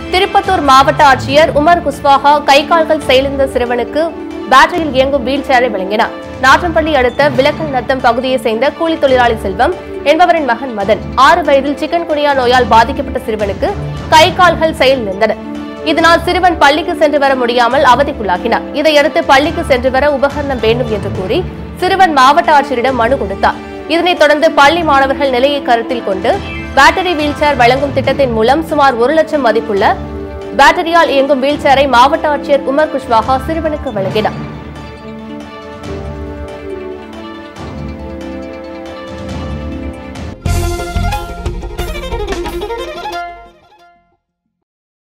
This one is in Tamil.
திருப்பத்தூர் மாவட்ட ஆட்சியர் உமர் குஸ்வாஹா கை கால்கள் செயலிழந்த சிறுவனுக்கு பேட்டரியில் இயங்கும் வீல் சேரை வழங்கினார் நாற்றம்பள்ளி அடுத்த விளக்கல் நத்தம் பகுதியைச் சேர்ந்த கூலி தொழிலாளி செல்வம் என்பவரின் மகன் மதன் ஆறு வயதில் சிக்கன் குனியா நோயால் பாதிக்கப்பட்ட சிறுவனுக்கு கை கால்கள் செயலிழந்தன இதனால் சிறுவன் பள்ளிக்கு சென்று வர முடியாமல் அவதிக்குள்ளாகினார் இதையடுத்து பள்ளிக்கு சென்று வர உபகரணம் வேண்டும் என்று கூறி சிறுவன் மாவட்ட ஆட்சியரிடம் மனு கொடுத்தார் இதனைத் தொடர்ந்து பள்ளி மாணவர்கள் நிலையை கருத்தில் கொண்டு பேட்டரி வீல்சேர் வழங்கும் திட்டத்தின் மூலம் சுமார் ஒரு லட்சம் மதிப்புள்ள பேட்டரியால் இயங்கும் வீல்சேரை மாவட்ட ஆட்சியர் உமர் குஷ்வாஹா சிறுவனுக்கு வழங்கினார்